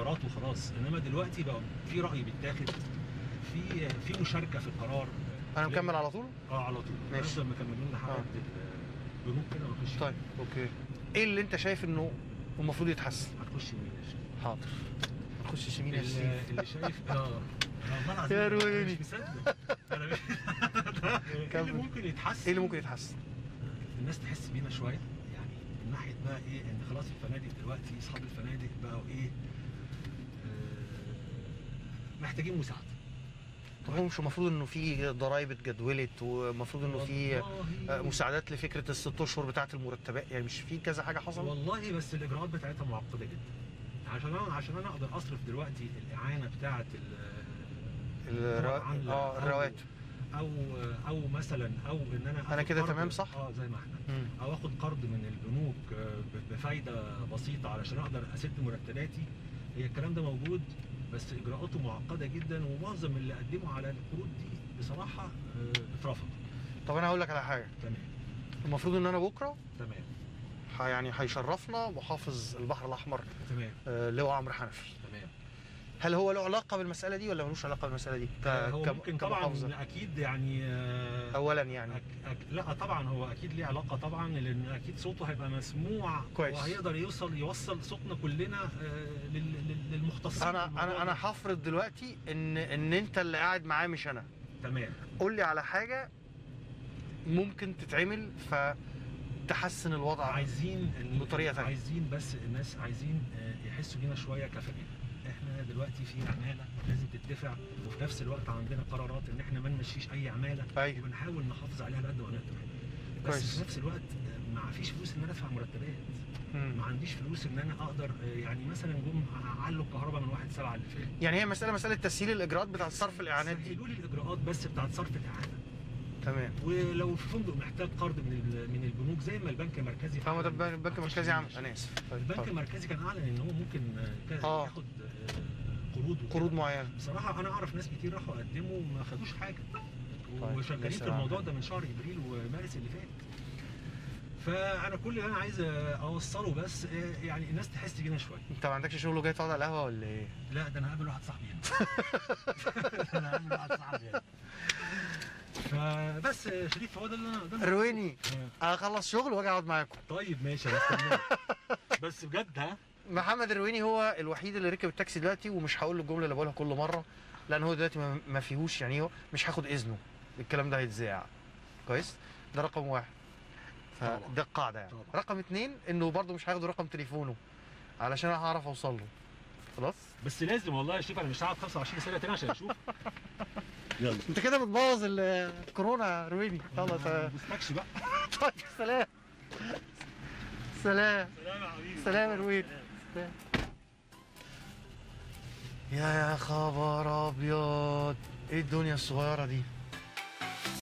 قرارات وخلاص انما دلوقتي بقى في راي بيتاخد في في مشاركه في القرار انا مكمل على طول اه على طول ماشي. نفضل مكملين لحد آه. البنوك كده ونخش طيب اوكي ايه اللي انت شايف انه المفروض يتحسن هتخش يمين يا شيخ. حاضر نخش يمين يا اللي, شريف اللي شايف اه والله العظيم يا أنا رويني. مش مصدق أنا مش- ايه كمل. اللي ممكن يتحسن ايه اللي ممكن يتحسن الناس تحس بينا شويه يعني من ناحيه بقى ايه ان خلاص الفنادق دلوقتي اصحاب الفنادق بقوا ايه آه، محتاجين مساعده طب هو مش المفروض انه في ضرايب اتجدولت ومفروض انه في والله- آه، مساعدات لفكره الست اشهر بتاعه المرتبات يعني مش في كذا حاجه حصلت والله بس الاجراءات بتاعتها معقده جدا عشان انا عشان انا اقدر اصرف دلوقتي الاعانه بتاعه الرا... طبعاً اه أو- الرواتب او او مثلا او ان انا أنا آخد كده قرض- تمام صح؟ اه زي ما احنا مم. او اخد قرض من البنوك آه، ب- بفايده بسيطه علشان اقدر اسد مرتباتي هي الكلام ده موجود بس اجراءاته معقده جدا ومعظم اللي قدموا على القروض دي بصراحه آه، اترفض طب انا هقول لك على حاجه تمام المفروض ان انا بكره تمام ح- يعني هيشرفنا محافظ البحر الاحمر تمام آه، لواء عمرو حنفي تمام هل هو له علاقه بالمساله دي ولا ملوش علاقه بالمساله دي ك... هو ك- ممكن كمحافظة؟ طبعا اكيد يعني آه، اولا يعني أك... أك... لا طبعا هو اكيد ليه علاقه طبعا لان اكيد صوته هيبقى مسموع كويس. وهيقدر يوصل يوصل صوتنا كلنا آه، لل... لل- للمختصين في انا الموضوع انا ده. انا هفرض دلوقتي ان ان انت اللي قاعد معاه مش انا تمام قول لي على حاجه ممكن تتعمل فتحسن الوضع عايزين ال- بطريقة تانية. عايزين بس الناس عايزين آه، يحسوا بينا شويه كفريق احنا دلوقتي في عماله لازم تدفع وفي نفس الوقت عندنا قرارات ان احنا ما نمشيش اي عماله ايوه وبنحاول نحافظ عليها على قد ما نقدر بس كويس. في نفس الوقت آه، ما فيش فلوس ان انا ادفع مرتبات مم. ما عنديش فلوس ان انا اقدر آه، يعني مثلا جم علوا الكهرباء من واحد سبعة اللي فات يعني هي مساله مساله تسهيل الاجراءات بتاعت صرف الاعانات دي سهلوا لي الاجراءات بس بتاعت صرف الاعانه تمام ولو في فندق محتاج قرض من ال- من البنوك زي ما البنك المركزي فهو ده فعلاً البنك البنك مفيش المركزي عمل فلوس. انا اسف طيب، البنك اتفضل. المركزي كان اعلن ان هو ممكن آه، كان آه. ياخد آه، قروض وكده. قروض معينه بصراحه انا اعرف ناس كتير راحوا قدموا وما خدوش حاجه طيب، وشغالين لسه في الموضوع بقى. ده من شهر ابريل ومارس اللي فات فانا كل اللي انا عايز اوصله بس آه، يعني الناس تحس بينا شويه انت ما عندكش شغل وجاي تقعد على القهوه ولا ايه؟ لا ده انا هقابل واحد صاحبي هنا انا هقابل واحد صاحبي هنا فبس يا شريف هو ده اللي انا ده اللي- رويني آه. اخلص شغل واجي اقعد معاكم طيب ماشي انا استناك بس بجد ها محمد الرويني هو الوحيد اللي ركب التاكسي دلوقتي ومش هقول له الجمله اللي بقولها كل مره لان هو دلوقتي ما- ما فيهوش يعني هو مش هاخد اذنه الكلام ده هيتذاع كويس ده رقم واحد طبعا. فده القاعده يعني طبعا. رقم اتنين انه برضه مش هياخدوا رقم تليفونه علشان انا هعرف اوصل له خلاص بس لازم والله يا شريف انا مش هقعد 25 سنه تاني عشان اشوف يلا انت كده بتبوظ ال- الكورونا يا رويني يلا ما ت- بوستكش بقى طيب سلام سلام سلام يا حبيبي سلام يا رويد سلام. يا يا خبر ابيض ايه الدنيا الصغيره دي